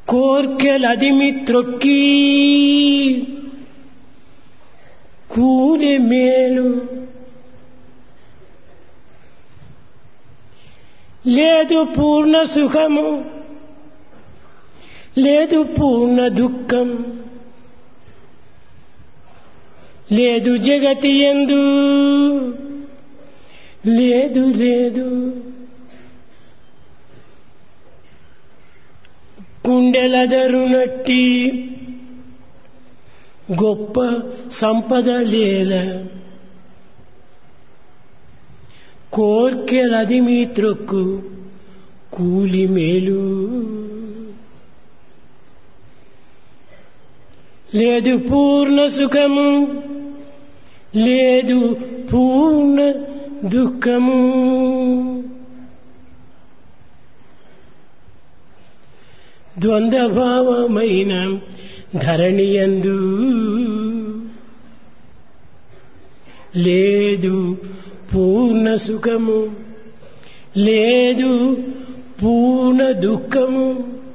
కోర్కెలదిమి త్రొక్కి కూలి మేలు లేదు పూర్ణ సుఖము లేదు పూర్ణ దుఃఖం లేదు జగతి ఎందు లేదు లేదు కుండెలదరునట్టి గొప్ప సంపద లేల కోర్కెలది మీ త్రొక్కు కూలి మేలు లేదు పూర్ణ సుఖము లేదు పూర్ణ దుఃఖము ద్వంద్వభావమైన ధరణియందు లేదు పూర్ణ సుఖము లేదు పూర్ణ దుఃఖము